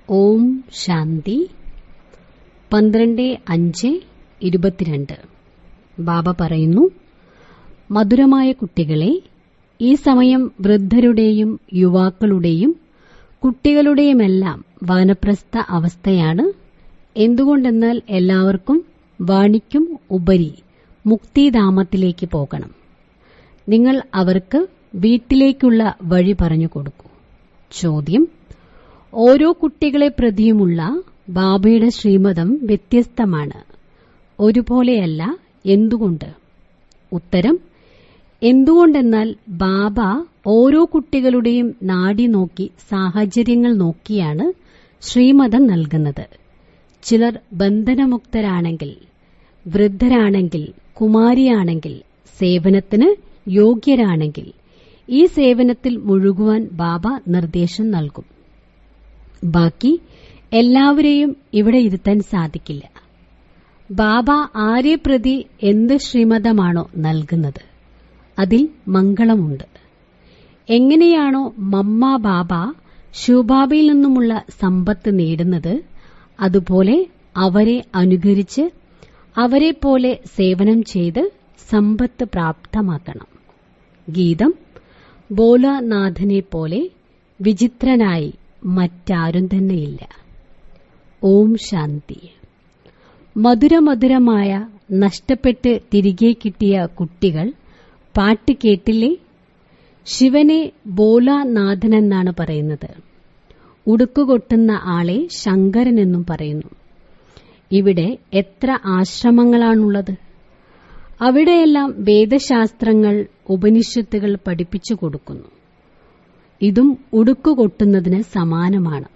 ഓം ശാന്തി പന്ത്രണ്ട് അഞ്ച് ഇരുപത്തിരണ്ട് ബാബ പറയുന്നു മധുരമായ കുട്ടികളെ ഈ സമയം വൃദ്ധരുടെയും യുവാക്കളുടെയും കുട്ടികളുടെയുമെല്ലാം വാനപ്രസ്ഥ അവസ്ഥയാണ് എന്തുകൊണ്ടെന്നാൽ എല്ലാവർക്കും വാണിക്കും ഉപരി മുക്തിധാമത്തിലേക്ക് പോകണം നിങ്ങൾ അവർക്ക് വീട്ടിലേക്കുള്ള വഴി പറഞ്ഞു കൊടുക്കൂ ചോദ്യം ഓരോ കുട്ടികളെ പ്രതിയുമുള്ള ബാബയുടെ ശ്രീമതം വ്യത്യസ്തമാണ് ഒരുപോലെയല്ല എന്തുകൊണ്ട് ഉത്തരം എന്തുകൊണ്ടെന്നാൽ ബാബ ഓരോ കുട്ടികളുടെയും നാടി നോക്കി സാഹചര്യങ്ങൾ നോക്കിയാണ് ശ്രീമതം നൽകുന്നത് ചിലർ ബന്ധനമുക്തരാണെങ്കിൽ വൃദ്ധരാണെങ്കിൽ കുമാരിയാണെങ്കിൽ സേവനത്തിന് യോഗ്യരാണെങ്കിൽ ഈ സേവനത്തിൽ മുഴുകുവാൻ ബാബ നിർദ്ദേശം നൽകും ബാക്കി എല്ലാവരെയും ഇവിടെ ഇരുത്താൻ സാധിക്കില്ല ബാബ ആരെ പ്രതി എന്ത് ശ്രീമതമാണോ നൽകുന്നത് അതിൽ മംഗളമുണ്ട് എങ്ങനെയാണോ മമ്മ ബാബ ശുബാബയിൽ നിന്നുമുള്ള സമ്പത്ത് നേടുന്നത് അതുപോലെ അവരെ അനുകരിച്ച് അവരെ പോലെ സേവനം ചെയ്ത് സമ്പത്ത് പ്രാപ്തമാക്കണം ഗീതം ബോലാനാഥനെ പോലെ വിചിത്രനായി മറ്റാരും തന്നെയില്ല ഓം ശാന്തി മധുരമധുരമായ നഷ്ടപ്പെട്ട് തിരികെ കിട്ടിയ കുട്ടികൾ പാട്ട് കേട്ടില്ലേ ശിവനെ ബോലാനാഥനെന്നാണ് പറയുന്നത് ഉടുക്കുകൊട്ടുന്ന ആളെ ശങ്കരനെന്നും പറയുന്നു ഇവിടെ എത്ര ആശ്രമങ്ങളാണുള്ളത് അവിടെയെല്ലാം വേദശാസ്ത്രങ്ങൾ ഉപനിഷത്തുകൾ പഠിപ്പിച്ചു കൊടുക്കുന്നു ഇതും ഉടുക്കുകൊട്ടുന്നതിന് സമാനമാണ്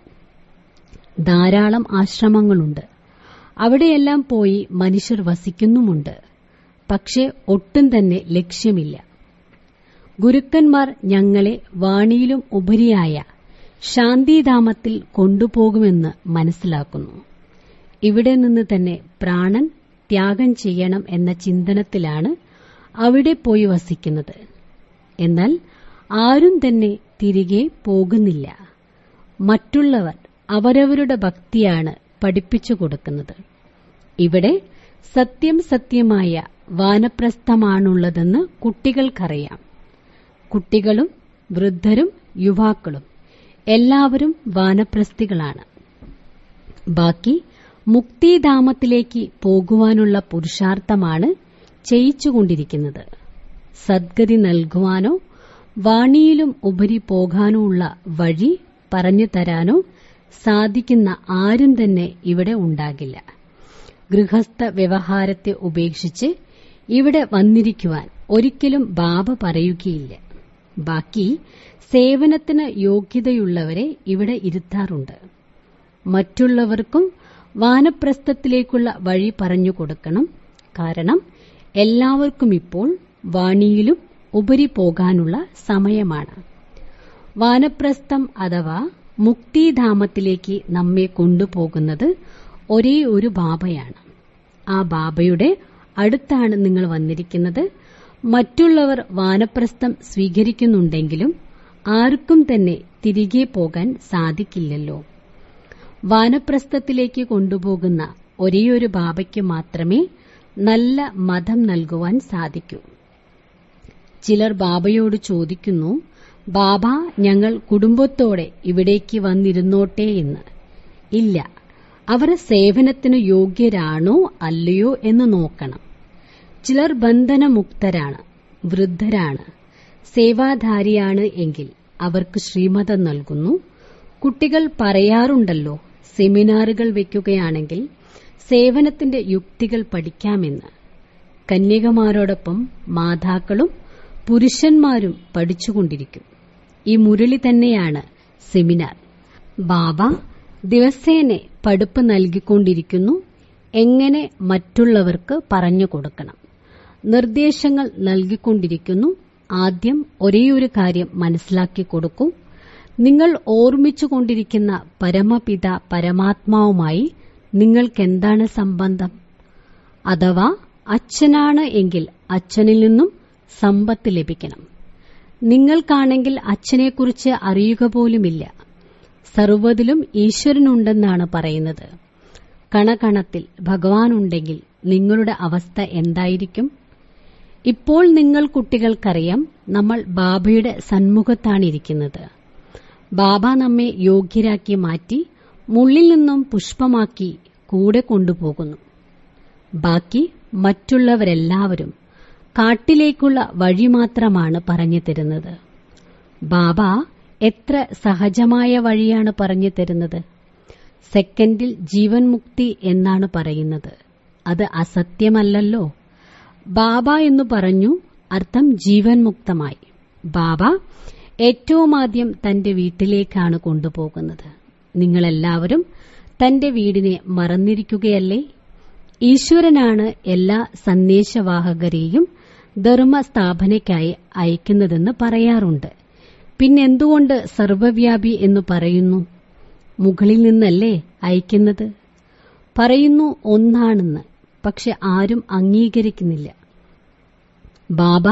ധാരാളം ആശ്രമങ്ങളുണ്ട് അവിടെയെല്ലാം പോയി മനുഷ്യർ വസിക്കുന്നുമുണ്ട് പക്ഷെ ഒട്ടും തന്നെ ലക്ഷ്യമില്ല ഗുരുക്കന്മാർ ഞങ്ങളെ വാണിയിലും ഉപരിയായ ശാന്തിധാമത്തിൽ കൊണ്ടുപോകുമെന്ന് മനസ്സിലാക്കുന്നു ഇവിടെ നിന്ന് തന്നെ പ്രാണൻ ത്യാഗം ചെയ്യണം എന്ന ചിന്തനത്തിലാണ് അവിടെ പോയി വസിക്കുന്നത് എന്നാൽ ആരും തന്നെ തിരികെ പോകുന്നില്ല മറ്റുള്ളവർ അവരവരുടെ ഭക്തിയാണ് പഠിപ്പിച്ചു കൊടുക്കുന്നത് ഇവിടെ സത്യം സത്യമായ വാനപ്രസ്ഥമാണുള്ളതെന്ന് കുട്ടികൾക്കറിയാം കുട്ടികളും വൃദ്ധരും യുവാക്കളും എല്ലാവരും വാനപ്രസ്ഥികളാണ് ബാക്കി മുക്തിധാമത്തിലേക്ക് പോകുവാനുള്ള പുരുഷാർത്ഥമാണ് ചെയ്യിച്ചുകൊണ്ടിരിക്കുന്നത് സദ്ഗതി നൽകുവാനോ വാണിയിലും ഉപരി പോകാനോ ഉള്ള വഴി പറഞ്ഞു തരാനോ സാധിക്കുന്ന ആരും തന്നെ ഇവിടെ ഉണ്ടാകില്ല ഗൃഹസ്ഥ വ്യവഹാരത്തെ ഉപേക്ഷിച്ച് ഇവിടെ വന്നിരിക്കുവാൻ ഒരിക്കലും ബാബ പറയുകയില്ല ബാക്കി സേവനത്തിന് യോഗ്യതയുള്ളവരെ ഇവിടെ ഇരുത്താറുണ്ട് മറ്റുള്ളവർക്കും വാനപ്രസ്ഥത്തിലേക്കുള്ള വഴി പറഞ്ഞു കൊടുക്കണം കാരണം എല്ലാവർക്കും ഇപ്പോൾ വാണിയിലും ഉപരി പോകാനുള്ള സമയമാണ് വാനപ്രസ്ഥം അഥവാ മുക്തിധാമത്തിലേക്ക് നമ്മെ കൊണ്ടുപോകുന്നത് ഒരേ ഒരു ബാബയാണ് ആ ബാബയുടെ അടുത്താണ് നിങ്ങൾ വന്നിരിക്കുന്നത് മറ്റുള്ളവർ വാനപ്രസ്ഥം സ്വീകരിക്കുന്നുണ്ടെങ്കിലും ആർക്കും തന്നെ തിരികെ പോകാൻ സാധിക്കില്ലല്ലോ വാനപ്രസ്ഥത്തിലേക്ക് കൊണ്ടുപോകുന്ന ഒരേയൊരു ബാബയ്ക്ക് മാത്രമേ നല്ല മതം നൽകുവാൻ സാധിക്കൂ ചിലർ ബാബയോട് ചോദിക്കുന്നു ബാബ ഞങ്ങൾ കുടുംബത്തോടെ ഇവിടേക്ക് വന്നിരുന്നോട്ടെ എന്ന് ഇല്ല അവർ സേവനത്തിനു യോഗ്യരാണോ അല്ലയോ എന്ന് നോക്കണം ചിലർ ബന്ധനമുക്തരാണ് വൃദ്ധരാണ് സേവാധാരിയാണ് എങ്കിൽ അവർക്ക് ശ്രീമതം നൽകുന്നു കുട്ടികൾ പറയാറുണ്ടല്ലോ സെമിനാറുകൾ വയ്ക്കുകയാണെങ്കിൽ സേവനത്തിന്റെ യുക്തികൾ പഠിക്കാമെന്ന് കന്യകമാരോടൊപ്പം മാതാക്കളും പുരുഷന്മാരും പഠിച്ചുകൊണ്ടിരിക്കും ഈ മുരളി തന്നെയാണ് സെമിനാർ ബാബ ദിവസേന പഠിപ്പ് നൽകിക്കൊണ്ടിരിക്കുന്നു എങ്ങനെ മറ്റുള്ളവർക്ക് പറഞ്ഞു കൊടുക്കണം നിർദ്ദേശങ്ങൾ നൽകിക്കൊണ്ടിരിക്കുന്നു ആദ്യം ഒരേയൊരു കാര്യം മനസ്സിലാക്കി കൊടുക്കൂ നിങ്ങൾ ഓർമ്മിച്ചുകൊണ്ടിരിക്കുന്ന പരമപിത പരമാത്മാവുമായി നിങ്ങൾക്കെന്താണ് സംബന്ധം അഥവാ അച്ഛനാണ് എങ്കിൽ അച്ഛനിൽ നിന്നും സമ്പത്ത് ലഭിക്കണം നിങ്ങൾക്കാണെങ്കിൽ അച്ഛനെക്കുറിച്ച് അറിയുക പോലുമില്ല സർവ്വതിലും ഈശ്വരനുണ്ടെന്നാണ് പറയുന്നത് കണകണത്തിൽ ഭഗവാനുണ്ടെങ്കിൽ നിങ്ങളുടെ അവസ്ഥ എന്തായിരിക്കും ഇപ്പോൾ നിങ്ങൾ കുട്ടികൾക്കറിയാം നമ്മൾ ബാബയുടെ സന്മുഖത്താണിരിക്കുന്നത് ബാബ നമ്മെ യോഗ്യരാക്കി മാറ്റി മുള്ളിൽ നിന്നും പുഷ്പമാക്കി കൂടെ കൊണ്ടുപോകുന്നു ബാക്കി മറ്റുള്ളവരെല്ലാവരും കാട്ടിലേക്കുള്ള വഴി മാത്രമാണ് പറഞ്ഞു തരുന്നത് ബാബ എത്ര സഹജമായ വഴിയാണ് പറഞ്ഞു തരുന്നത് സെക്കൻഡിൽ ജീവൻ മുക്തി എന്നാണ് പറയുന്നത് അത് അസത്യമല്ലല്ലോ ബാബ എന്ന് പറഞ്ഞു അർത്ഥം ജീവൻ മുക്തമായി ബാബ ഏറ്റവും ആദ്യം തന്റെ വീട്ടിലേക്കാണ് കൊണ്ടുപോകുന്നത് നിങ്ങളെല്ലാവരും തന്റെ വീടിനെ മറന്നിരിക്കുകയല്ലേ ഈശ്വരനാണ് എല്ലാ സന്ദേശവാഹകരെയും ധർമ്മസ്ഥാപനയ്ക്കായി അയക്കുന്നതെന്ന് പറയാറുണ്ട് പിന്നെന്തുകൊണ്ട് സർവവ്യാപി എന്ന് പറയുന്നു മുകളിൽ നിന്നല്ലേ അയക്കുന്നത് പറയുന്നു ഒന്നാണെന്ന് പക്ഷെ ആരും അംഗീകരിക്കുന്നില്ല ബാബ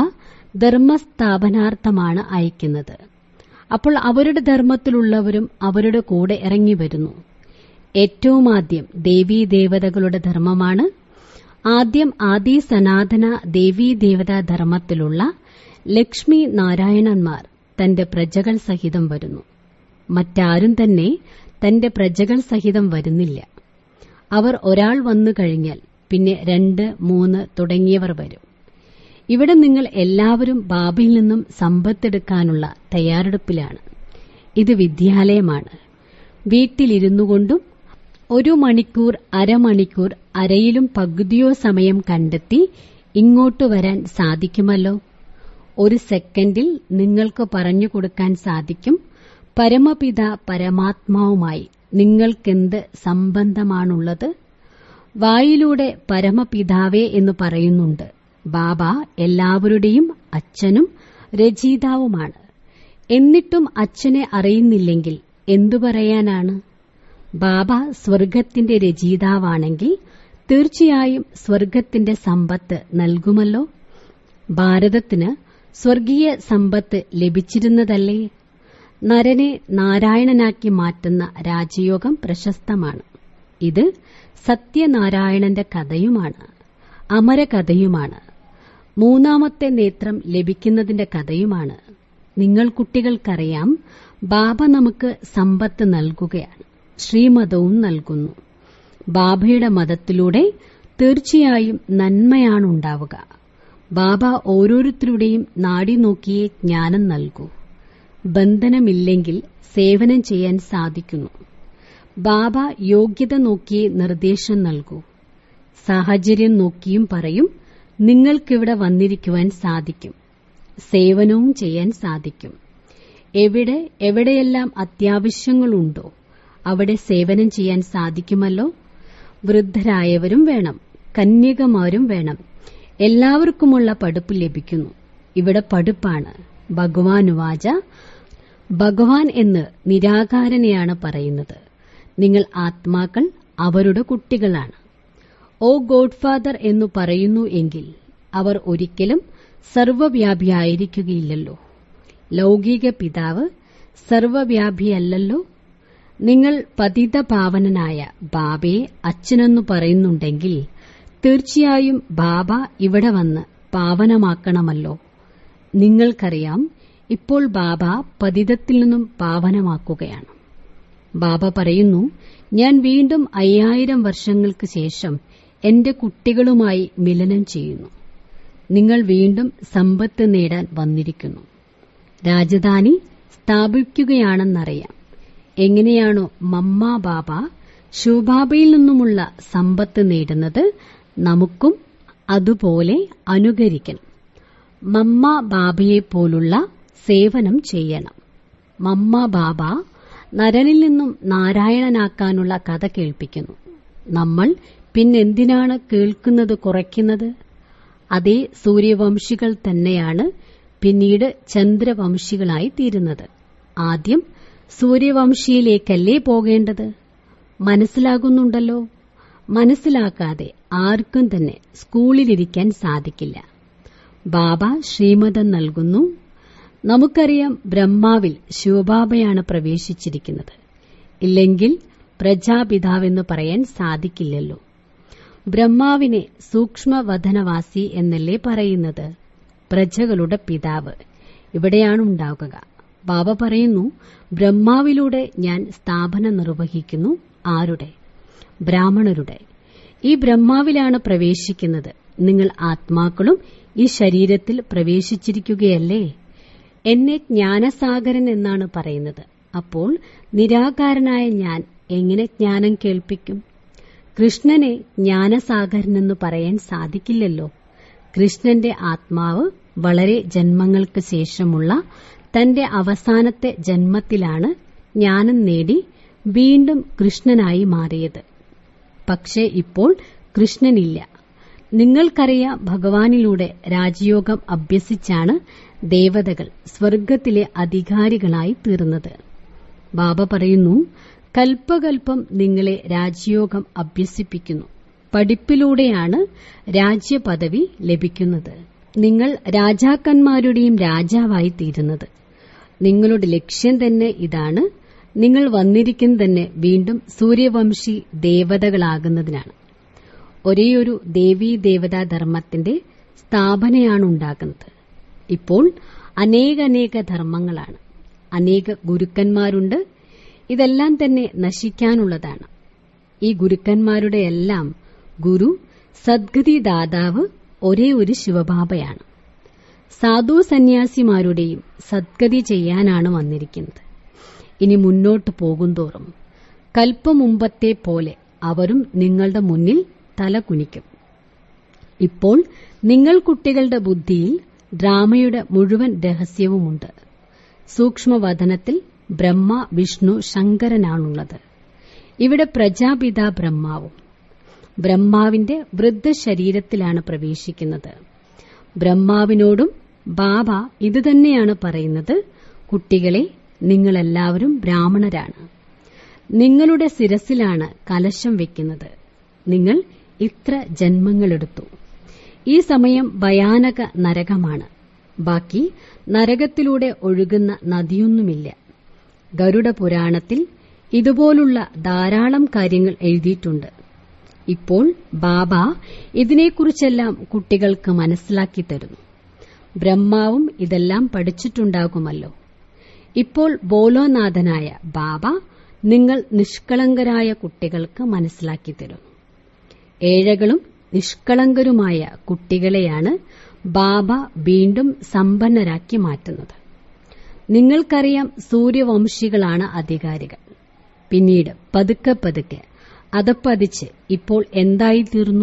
ധർമ്മസ്ഥാപനാർത്ഥമാണ് അയക്കുന്നത് അപ്പോൾ അവരുടെ ധർമ്മത്തിലുള്ളവരും അവരുടെ കൂടെ ഇറങ്ങി വരുന്നു ഏറ്റവും ആദ്യം ദേവീദേവതകളുടെ ധർമ്മമാണ് ആദ്യം ആദി സനാതന ദേവീദേവതാ ധർമ്മത്തിലുള്ള ലക്ഷ്മി നാരായണന്മാർ തന്റെ പ്രജകൾ സഹിതം വരുന്നു മറ്റാരും തന്നെ തന്റെ പ്രജകൾ സഹിതം വരുന്നില്ല അവർ ഒരാൾ വന്നു കഴിഞ്ഞാൽ പിന്നെ രണ്ട് മൂന്ന് തുടങ്ങിയവർ വരും ഇവിടെ നിങ്ങൾ എല്ലാവരും ബാബയിൽ നിന്നും സമ്പത്തെടുക്കാനുള്ള തയ്യാറെടുപ്പിലാണ് ഇത് വിദ്യാലയമാണ് വീട്ടിലിരുന്നു കൊണ്ടും ഒരു മണിക്കൂർ അരമണിക്കൂർ അരയിലും പകുതിയോ സമയം കണ്ടെത്തി ഇങ്ങോട്ട് വരാൻ സാധിക്കുമല്ലോ ഒരു സെക്കൻഡിൽ നിങ്ങൾക്ക് പറഞ്ഞു കൊടുക്കാൻ സാധിക്കും പരമപിത പരമാത്മാവുമായി നിങ്ങൾക്കെന്ത് സംബന്ധമാണുള്ളത് വായിലൂടെ പരമപിതാവേ എന്ന് പറയുന്നുണ്ട് ബാബ എല്ലാവരുടെയും അച്ഛനും രചയിതാവുമാണ് എന്നിട്ടും അച്ഛനെ അറിയുന്നില്ലെങ്കിൽ എന്തു പറയാനാണ് ബാബ സ്വർഗത്തിന്റെ രചയിതാവാണെങ്കിൽ തീർച്ചയായും സ്വർഗത്തിന്റെ സമ്പത്ത് നൽകുമല്ലോ ഭാരതത്തിന് സ്വർഗീയ സമ്പത്ത് ലഭിച്ചിരുന്നതല്ലേ നരനെ നാരായണനാക്കി മാറ്റുന്ന രാജയോഗം പ്രശസ്തമാണ് ഇത് സത്യനാരായണന്റെ കഥയുമാണ് അമരകഥയുമാണ് മൂന്നാമത്തെ നേത്രം ലഭിക്കുന്നതിന്റെ കഥയുമാണ് നിങ്ങൾ കുട്ടികൾക്കറിയാം ബാബ നമുക്ക് സമ്പത്ത് നൽകുകയാണ് ശ്രീമതവും നൽകുന്നു ബാബയുടെ മതത്തിലൂടെ തീർച്ചയായും നന്മയാണുണ്ടാവുക ബാബ ഓരോരുത്തരുടെയും നാടി നോക്കിയേ ജ്ഞാനം നൽകൂ ബന്ധനമില്ലെങ്കിൽ സേവനം ചെയ്യാൻ സാധിക്കുന്നു ബാബ യോഗ്യത നോക്കിയേ നിർദ്ദേശം നൽകൂ സാഹചര്യം നോക്കിയും പറയും നിങ്ങൾക്കിവിടെ വന്നിരിക്കുവാൻ സാധിക്കും സേവനവും ചെയ്യാൻ സാധിക്കും എവിടെ എവിടെയെല്ലാം അത്യാവശ്യങ്ങളുണ്ടോ അവിടെ സേവനം ചെയ്യാൻ സാധിക്കുമല്ലോ വൃദ്ധരായവരും വേണം കന്യകമാരും വേണം എല്ലാവർക്കുമുള്ള പഠിപ്പ് ലഭിക്കുന്നു ഇവിടെ പഠിപ്പാണ് ഭഗവാനുവാച ഭഗവാൻ എന്ന് നിരാകാരനെയാണ് പറയുന്നത് നിങ്ങൾ ആത്മാക്കൾ അവരുടെ കുട്ടികളാണ് ഓ ഗോഡ്ഫാദർ എന്നു പറയുന്നു എങ്കിൽ അവർ ഒരിക്കലും സർവവ്യാപിയായിരിക്കുകയില്ലല്ലോ ലൗകിക പിതാവ് സർവവ്യാപിയല്ലല്ലോ നിങ്ങൾ പതിതപാവനനായ ബാബയെ അച്ഛനെന്നു പറയുന്നുണ്ടെങ്കിൽ തീർച്ചയായും ബാബ ഇവിടെ വന്ന് പാവനമാക്കണമല്ലോ നിങ്ങൾക്കറിയാം ഇപ്പോൾ ബാബ പതിതത്തിൽ നിന്നും പാവനമാക്കുകയാണ് ബാബ പറയുന്നു ഞാൻ വീണ്ടും അയ്യായിരം വർഷങ്ങൾക്ക് ശേഷം എന്റെ കുട്ടികളുമായി മിലനം ചെയ്യുന്നു നിങ്ങൾ വീണ്ടും സമ്പത്ത് നേടാൻ വന്നിരിക്കുന്നു രാജധാനി സ്ഥാപിക്കുകയാണെന്നറിയാം എങ്ങനെയാണോ മമ്മ ബാബ ശിവബാബയിൽ നിന്നുമുള്ള സമ്പത്ത് നേടുന്നത് നമുക്കും അതുപോലെ അനുകരിക്കണം മമ്മ ബാബയെപ്പോലുള്ള സേവനം ചെയ്യണം മമ്മ ബാബ നരനിൽ നിന്നും നാരായണനാക്കാനുള്ള കഥ കേൾപ്പിക്കുന്നു നമ്മൾ പിന്നെന്തിനാണ് കേൾക്കുന്നത് കുറയ്ക്കുന്നത് അതേ സൂര്യവംശികൾ തന്നെയാണ് പിന്നീട് ചന്ദ്രവംശികളായി തീരുന്നത് ആദ്യം സൂര്യവംശിയിലേക്കല്ലേ പോകേണ്ടത് മനസ്സിലാകുന്നുണ്ടല്ലോ മനസ്സിലാക്കാതെ ആർക്കും തന്നെ സ്കൂളിലിരിക്കാൻ സാധിക്കില്ല ബാബ ശ്രീമതം നൽകുന്നു നമുക്കറിയാം ബ്രഹ്മാവിൽ ശിവബാബയാണ് പ്രവേശിച്ചിരിക്കുന്നത് ഇല്ലെങ്കിൽ പ്രജാപിതാവെന്ന് പറയാൻ സാധിക്കില്ലല്ലോ ബ്രഹ്മാവിനെ സൂക്ഷ്മവധനവാസി എന്നല്ലേ പറയുന്നത് പ്രജകളുടെ പിതാവ് ഇവിടെയാണ് ഉണ്ടാകുക ബാബ പറയുന്നു ബ്രഹ്മാവിലൂടെ ഞാൻ സ്ഥാപനം നിർവഹിക്കുന്നു ആരുടെ ബ്രാഹ്മണരുടെ ഈ ബ്രഹ്മാവിലാണ് പ്രവേശിക്കുന്നത് നിങ്ങൾ ആത്മാക്കളും ഈ ശരീരത്തിൽ പ്രവേശിച്ചിരിക്കുകയല്ലേ എന്നെ ജ്ഞാനസാഗരൻ എന്നാണ് പറയുന്നത് അപ്പോൾ നിരാകാരനായ ഞാൻ എങ്ങനെ ജ്ഞാനം കേൾപ്പിക്കും കൃഷ്ണനെ ജ്ഞാനസാഗരനെന്ന് പറയാൻ സാധിക്കില്ലല്ലോ കൃഷ്ണന്റെ ആത്മാവ് വളരെ ജന്മങ്ങൾക്ക് ശേഷമുള്ള തന്റെ അവസാനത്തെ ജന്മത്തിലാണ് ജ്ഞാനം നേടി വീണ്ടും കൃഷ്ണനായി മാറിയത് പക്ഷേ ഇപ്പോൾ കൃഷ്ണനില്ല നിങ്ങൾക്കറിയാം ഭഗവാനിലൂടെ രാജയോഗം അഭ്യസിച്ചാണ് ദേവതകൾ സ്വർഗത്തിലെ അധികാരികളായി തീർന്നത് ബാബ പറയുന്നു കൽപ്പകൽപ്പം നിങ്ങളെ രാജയോഗം അഭ്യസിപ്പിക്കുന്നു പഠിപ്പിലൂടെയാണ് രാജ്യപദവി ലഭിക്കുന്നത് നിങ്ങൾ രാജാക്കന്മാരുടെയും രാജാവായി തീരുന്നത് നിങ്ങളുടെ ലക്ഷ്യം തന്നെ ഇതാണ് നിങ്ങൾ വന്നിരിക്കുന്നത് തന്നെ വീണ്ടും സൂര്യവംശി ദേവതകളാകുന്നതിനാണ് ഒരേയൊരു ദേവീ ദേവതാ ധർമ്മത്തിന്റെ സ്ഥാപനയാണ് ഉണ്ടാക്കുന്നത് ഇപ്പോൾ അനേകനേക ധർമ്മങ്ങളാണ് അനേക ഗുരുക്കന്മാരുണ്ട് ഇതെല്ലാം തന്നെ നശിക്കാനുള്ളതാണ് ഈ ഗുരുക്കന്മാരുടെ എല്ലാം ഗുരു സദ്ഗതി ദാതാവ് ഒരേ ഒരു ശിവബാബയാണ് സാധു സന്യാസിമാരുടെയും സദ്ഗതി ചെയ്യാനാണ് വന്നിരിക്കുന്നത് ഇനി മുന്നോട്ട് പോകുന്തോറും കൽപ്പമുമ്പത്തെ പോലെ അവരും നിങ്ങളുടെ മുന്നിൽ തല കുനിക്കും ഇപ്പോൾ നിങ്ങൾ കുട്ടികളുടെ ബുദ്ധിയിൽ ഡ്രാമയുടെ മുഴുവൻ രഹസ്യവുമുണ്ട് സൂക്ഷ്മവദനത്തിൽ ബ്രഹ്മ വിഷ്ണു ശങ്കരനാണുള്ളത് ഇവിടെ പ്രജാപിത ബ്രഹ്മാവും ബ്രഹ്മാവിന്റെ വൃദ്ധശരീരത്തിലാണ് പ്രവേശിക്കുന്നത് ബ്രഹ്മാവിനോടും ബാബ ഇതുതന്നെയാണ് പറയുന്നത് കുട്ടികളെ നിങ്ങളെല്ലാവരും ബ്രാഹ്മണരാണ് നിങ്ങളുടെ ശിരസിലാണ് കലശം വെക്കുന്നത് നിങ്ങൾ ഇത്ര ജന്മങ്ങളെടുത്തു ഈ സമയം ഭയാനക നരകമാണ് ബാക്കി നരകത്തിലൂടെ ഒഴുകുന്ന നദിയൊന്നുമില്ല ഗരുഡ പുരാണത്തിൽ ഇതുപോലുള്ള ധാരാളം കാര്യങ്ങൾ എഴുതിയിട്ടുണ്ട് ഇപ്പോൾ ബാബ ഇതിനെക്കുറിച്ചെല്ലാം കുട്ടികൾക്ക് മനസ്സിലാക്കി തരുന്നു ബ്രഹ്മാവും ഇതെല്ലാം പഠിച്ചിട്ടുണ്ടാകുമല്ലോ ഇപ്പോൾ ബോലോനാഥനായ ബാബ നിങ്ങൾ നിഷ്കളങ്കരായ കുട്ടികൾക്ക് മനസ്സിലാക്കി തരുന്നു ഏഴകളും നിഷ്കളങ്കരുമായ കുട്ടികളെയാണ് ബാബ വീണ്ടും സമ്പന്നരാക്കി മാറ്റുന്നത് നിങ്ങൾക്കറിയാം സൂര്യവംശികളാണ് അധികാരികൾ പിന്നീട് പതുക്കെ പതുക്കെ അതപ്പതിച്ച് ഇപ്പോൾ എന്തായിത്തീർന്നു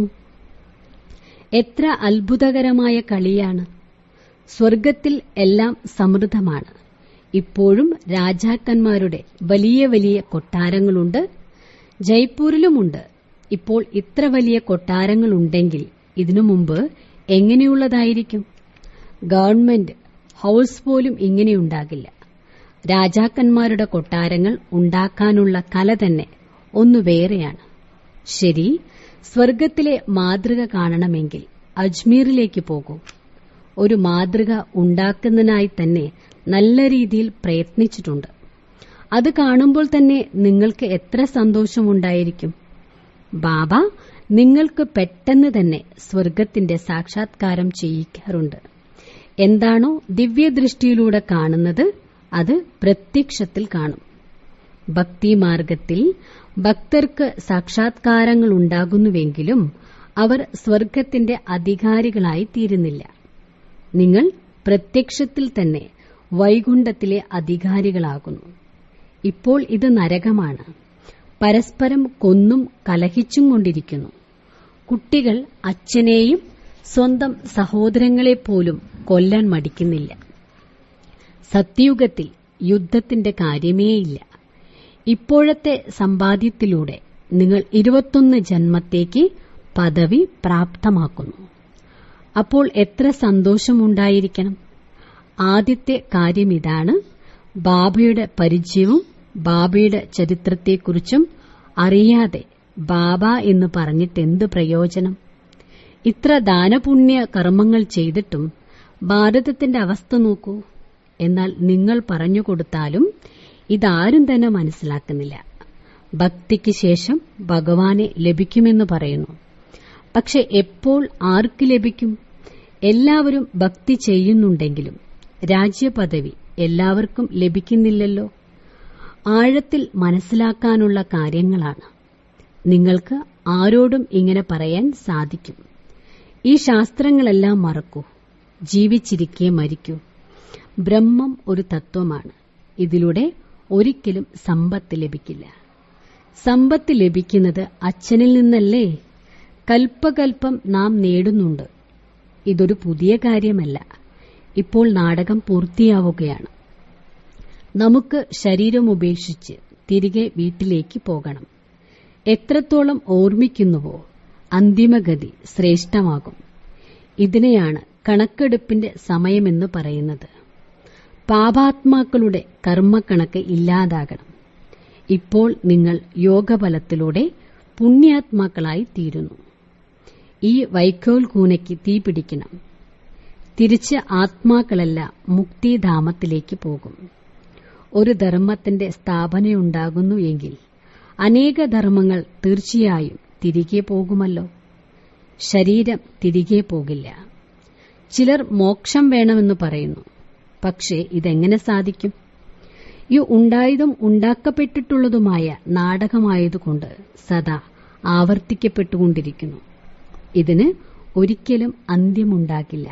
എത്ര അത്ഭുതകരമായ കളിയാണ് സ്വർഗത്തിൽ എല്ലാം സമൃദ്ധമാണ് ഇപ്പോഴും രാജാക്കന്മാരുടെ വലിയ വലിയ കൊട്ടാരങ്ങളുണ്ട് ജയ്പൂരിലുമുണ്ട് ഇപ്പോൾ ഇത്ര വലിയ കൊട്ടാരങ്ങളുണ്ടെങ്കിൽ ഇതിനു മുമ്പ് എങ്ങനെയുള്ളതായിരിക്കും ഗവൺമെന്റ് ഹൌസ് പോലും ഇങ്ങനെയുണ്ടാകില്ല രാജാക്കന്മാരുടെ കൊട്ടാരങ്ങൾ ഉണ്ടാക്കാനുള്ള കല തന്നെ ഒന്നു വേറെയാണ് ശരി സ്വർഗത്തിലെ മാതൃക കാണണമെങ്കിൽ അജ്മീറിലേക്ക് പോകൂ ഒരു മാതൃക ഉണ്ടാക്കുന്നതിനായി തന്നെ നല്ല രീതിയിൽ പ്രയത്നിച്ചിട്ടുണ്ട് അത് കാണുമ്പോൾ തന്നെ നിങ്ങൾക്ക് എത്ര സന്തോഷമുണ്ടായിരിക്കും ബാബ നിങ്ങൾക്ക് പെട്ടെന്ന് തന്നെ സ്വർഗത്തിന്റെ സാക്ഷാത്കാരം ചെയ്യിക്കാറുണ്ട് എന്താണോ ദിവ്യദൃഷ്ടിയിലൂടെ കാണുന്നത് അത് പ്രത്യക്ഷത്തിൽ കാണും ഭക്തിമാർഗത്തിൽ ഭക്തർക്ക് സാക്ഷാത്കാരങ്ങൾ ഉണ്ടാകുന്നുവെങ്കിലും അവർ സ്വർഗത്തിന്റെ അധികാരികളായി തീരുന്നില്ല നിങ്ങൾ പ്രത്യക്ഷത്തിൽ തന്നെ വൈകുണ്ഠത്തിലെ അധികാരികളാകുന്നു ഇപ്പോൾ ഇത് നരകമാണ് പരസ്പരം കൊന്നും കലഹിച്ചും കൊണ്ടിരിക്കുന്നു കുട്ടികൾ അച്ഛനെയും സ്വന്തം സഹോദരങ്ങളെപ്പോലും കൊല്ലാൻ മടിക്കുന്നില്ല സത്യയുഗത്തിൽ യുദ്ധത്തിന്റെ കാര്യമേയില്ല ഇപ്പോഴത്തെ സമ്പാദ്യത്തിലൂടെ നിങ്ങൾ ഇരുപത്തൊന്ന് ജന്മത്തേക്ക് പദവി പ്രാപ്തമാക്കുന്നു അപ്പോൾ എത്ര സന്തോഷമുണ്ടായിരിക്കണം ആദ്യത്തെ കാര്യം ഇതാണ് ബാബയുടെ പരിചയവും ബാബയുടെ ചരിത്രത്തെക്കുറിച്ചും അറിയാതെ ബാബ എന്ന് പറഞ്ഞിട്ട് എന്ത് പ്രയോജനം ഇത്ര ദാനപുണ്യ കർമ്മങ്ങൾ ചെയ്തിട്ടും ഭാരതത്തിന്റെ അവസ്ഥ നോക്കൂ എന്നാൽ നിങ്ങൾ പറഞ്ഞു കൊടുത്താലും ഇതാരും തന്നെ മനസ്സിലാക്കുന്നില്ല ഭക്തിക്ക് ശേഷം ഭഗവാനെ ലഭിക്കുമെന്ന് പറയുന്നു പക്ഷെ എപ്പോൾ ആർക്ക് ലഭിക്കും എല്ലാവരും ഭക്തി ചെയ്യുന്നുണ്ടെങ്കിലും രാജ്യപദവി എല്ലാവർക്കും ലഭിക്കുന്നില്ലല്ലോ ആഴത്തിൽ മനസ്സിലാക്കാനുള്ള കാര്യങ്ങളാണ് നിങ്ങൾക്ക് ആരോടും ഇങ്ങനെ പറയാൻ സാധിക്കും ഈ ശാസ്ത്രങ്ങളെല്ലാം മറക്കൂ ജീവിച്ചിരിക്കെ മരിക്കൂ ബ്രഹ്മം ഒരു തത്വമാണ് ഇതിലൂടെ ഒരിക്കലും സമ്പത്ത് ലഭിക്കില്ല സമ്പത്ത് ലഭിക്കുന്നത് അച്ഛനിൽ നിന്നല്ലേ കൽപ്പകൽപ്പം നാം നേടുന്നുണ്ട് ഇതൊരു പുതിയ കാര്യമല്ല ഇപ്പോൾ നാടകം പൂർത്തിയാവുകയാണ് നമുക്ക് ശരീരം ഉപേക്ഷിച്ച് തിരികെ വീട്ടിലേക്ക് പോകണം എത്രത്തോളം ഓർമ്മിക്കുന്നുവോ അന്തിമഗതി ശ്രേഷ്ഠമാകും ഇതിനെയാണ് കണക്കെടുപ്പിന്റെ സമയമെന്ന് പറയുന്നത് പാപാത്മാക്കളുടെ കർമ്മക്കണക്ക് ഇല്ലാതാകണം ഇപ്പോൾ നിങ്ങൾ യോഗബലത്തിലൂടെ പുണ്യാത്മാക്കളായി തീരുന്നു ഈ വൈക്കോൽ കൂനയ്ക്ക് തീ പിടിക്കണം തിരിച്ച് ആത്മാക്കളെല്ലാം മുക്തിധാമത്തിലേക്ക് പോകും ഒരു ധർമ്മത്തിന്റെ സ്ഥാപനയുണ്ടാകുന്നു എങ്കിൽ അനേക ധർമ്മങ്ങൾ തീർച്ചയായും തിരികെ പോകുമല്ലോ ശരീരം തിരികെ പോകില്ല ചിലർ മോക്ഷം വേണമെന്ന് പറയുന്നു പക്ഷേ ഇതെങ്ങനെ സാധിക്കും ഈ ഉണ്ടായതും ഉണ്ടാക്കപ്പെട്ടിട്ടുള്ളതുമായ നാടകമായതുകൊണ്ട് സദാ ആവർത്തിക്കപ്പെട്ടുകൊണ്ടിരിക്കുന്നു ഇതിന് ഒരിക്കലും അന്ത്യമുണ്ടാകില്ല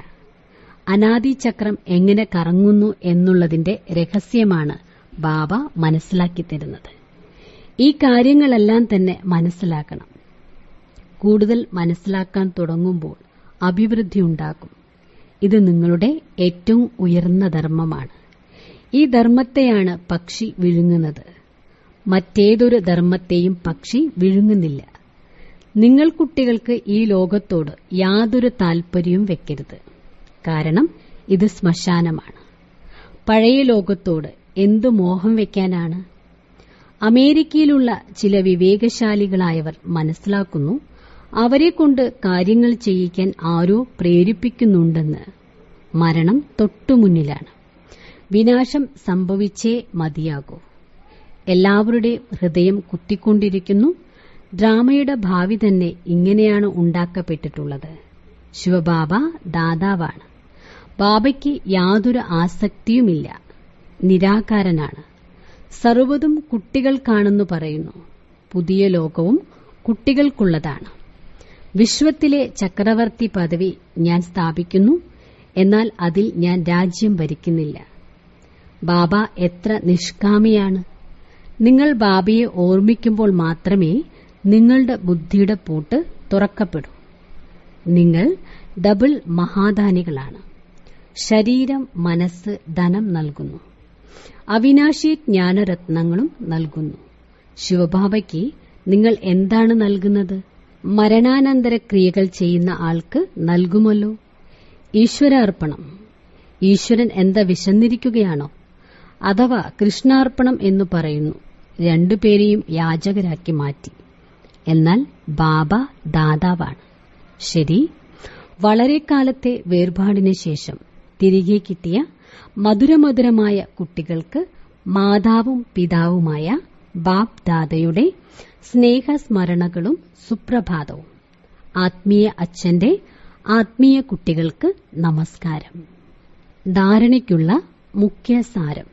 അനാദിചക്രം എങ്ങനെ കറങ്ങുന്നു എന്നുള്ളതിന്റെ രഹസ്യമാണ് ബാബ മനസ്സിലാക്കി തരുന്നത് ഈ കാര്യങ്ങളെല്ലാം തന്നെ മനസ്സിലാക്കണം കൂടുതൽ മനസ്സിലാക്കാൻ തുടങ്ങുമ്പോൾ അഭിവൃദ്ധി ഉണ്ടാകും ഇത് നിങ്ങളുടെ ഏറ്റവും ഉയർന്ന ധർമ്മമാണ് ഈ ധർമ്മത്തെയാണ് പക്ഷി വിഴുങ്ങുന്നത് മറ്റേതൊരു ധർമ്മത്തെയും പക്ഷി വിഴുങ്ങുന്നില്ല നിങ്ങൾ കുട്ടികൾക്ക് ഈ ലോകത്തോട് യാതൊരു താൽപര്യവും വെക്കരുത് കാരണം ഇത് ശ്മശാനമാണ് പഴയ ലോകത്തോട് എന്തു മോഹം വെക്കാനാണ് അമേരിക്കയിലുള്ള ചില വിവേകശാലികളായവർ മനസ്സിലാക്കുന്നു അവരെക്കൊണ്ട് കാര്യങ്ങൾ ചെയ്യിക്കാൻ ആരോ പ്രേരിപ്പിക്കുന്നുണ്ടെന്ന് മരണം തൊട്ടുമുന്നിലാണ് വിനാശം സംഭവിച്ചേ മതിയാകൂ എല്ലാവരുടെ ഹൃദയം കുത്തിക്കൊണ്ടിരിക്കുന്നു ഡ്രാമയുടെ ഭാവി തന്നെ ഇങ്ങനെയാണ് ഉണ്ടാക്കപ്പെട്ടിട്ടുള്ളത് ശിവബാബ ദാതാവാണ് ബാബയ്ക്ക് യാതൊരു ആസക്തിയുമില്ല നിരാകാരനാണ് സർവ്വതും കുട്ടികൾക്കാണെന്ന് പറയുന്നു പുതിയ ലോകവും കുട്ടികൾക്കുള്ളതാണ് വിശ്വത്തിലെ ചക്രവർത്തി പദവി ഞാൻ സ്ഥാപിക്കുന്നു എന്നാൽ അതിൽ ഞാൻ രാജ്യം ഭരിക്കുന്നില്ല ബാബ എത്ര നിഷ്കാമിയാണ് നിങ്ങൾ ബാബയെ ഓർമ്മിക്കുമ്പോൾ മാത്രമേ നിങ്ങളുടെ ബുദ്ധിയുടെ പൂട്ട് തുറക്കപ്പെടൂ നിങ്ങൾ ഡബിൾ മഹാദാനികളാണ് ശരീരം മനസ്സ് ധനം നൽകുന്നു അവിനാശി ജ്ഞാനരത്നങ്ങളും നൽകുന്നു ശിവബാബയ്ക്ക് നിങ്ങൾ എന്താണ് നൽകുന്നത് മരണാനന്തര ക്രിയകൾ ചെയ്യുന്ന ആൾക്ക് നൽകുമല്ലോ ഈശ്വരാർപ്പണം ഈശ്വരൻ എന്താ വിശന്നിരിക്കുകയാണോ അഥവാ കൃഷ്ണാർപ്പണം എന്ന് പറയുന്നു രണ്ടുപേരെയും യാചകരാക്കി മാറ്റി എന്നാൽ ബാബ ദാതാവാണ് ശരി വളരെ കാലത്തെ വേർപാടിന് ശേഷം തിരികെ കിട്ടിയ മധുരമധുരമായ കുട്ടികൾക്ക് മാതാവും പിതാവുമായ ബാബ് ദാദയുടെ സ്നേഹസ്മരണകളും സുപ്രഭാതവും ആത്മീയ അച്ഛന്റെ ആത്മീയ കുട്ടികൾക്ക് നമസ്കാരം ധാരണയ്ക്കുള്ള മുഖ്യ സാരം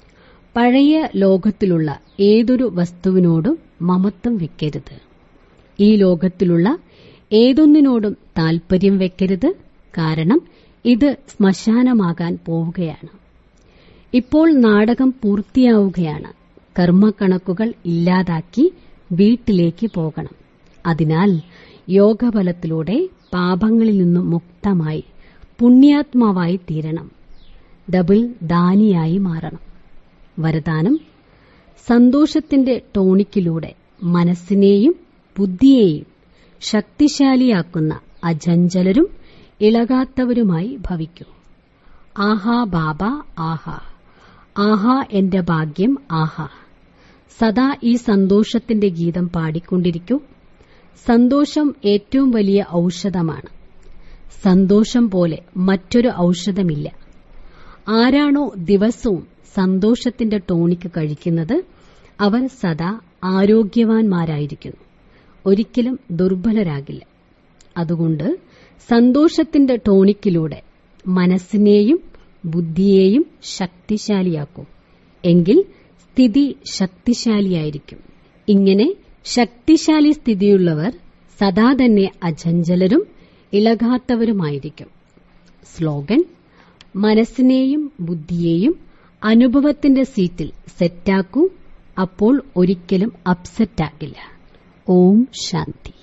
പഴയ ലോകത്തിലുള്ള ഏതൊരു വസ്തുവിനോടും മമത്വം വെക്കരുത് ഈ ലോകത്തിലുള്ള ഏതൊന്നിനോടും താൽപര്യം വെക്കരുത് കാരണം ഇത് ശ്മശാനമാകാൻ പോവുകയാണ് ഇപ്പോൾ നാടകം പൂർത്തിയാവുകയാണ് കർമ്മക്കണക്കുകൾ ഇല്ലാതാക്കി വീട്ടിലേക്ക് പോകണം അതിനാൽ യോഗബലത്തിലൂടെ പാപങ്ങളിൽ നിന്നും മുക്തമായി പുണ്യാത്മാവായി തീരണം ഡബിൾ ദാനിയായി മാറണം വരദാനം സന്തോഷത്തിന്റെ ടോണിക്കിലൂടെ മനസ്സിനെയും ബുദ്ധിയെയും ശക്തിശാലിയാക്കുന്ന അജഞ്ചലരും ഇളകാത്തവരുമായി ഭവിക്കൂ ആഹാ ബാബ ആഹാ ആഹാ എന്റെ ഭാഗ്യം ആഹാ സദാ ഈ സന്തോഷത്തിന്റെ ഗീതം പാടിക്കൊണ്ടിരിക്കൂ സന്തോഷം ഏറ്റവും വലിയ ഔഷധമാണ് സന്തോഷം പോലെ മറ്റൊരു ഔഷധമില്ല ആരാണോ ദിവസവും സന്തോഷത്തിന്റെ ടോണിക്ക് കഴിക്കുന്നത് അവർ സദാ ആരോഗ്യവാന്മാരായിരിക്കുന്നു ഒരിക്കലും ദുർബലരാകില്ല അതുകൊണ്ട് സന്തോഷത്തിന്റെ ടോണിക്കിലൂടെ മനസ്സിനെയും ബുദ്ധിയെയും ശക്തിശാലിയാക്കൂ എങ്കിൽ സ്ഥിതി ശക്തിശാലിയായിരിക്കും ഇങ്ങനെ ശക്തിശാലി സ്ഥിതിയുള്ളവർ സദാ തന്നെ അചഞ്ചലരും ഇളകാത്തവരുമായിരിക്കും സ്ലോഗൻ മനസ്സിനെയും ബുദ്ധിയെയും അനുഭവത്തിന്റെ സീറ്റിൽ സെറ്റാക്കൂ അപ്പോൾ ഒരിക്കലും അപ്സെറ്റാകില്ല ഓം ശാന്തി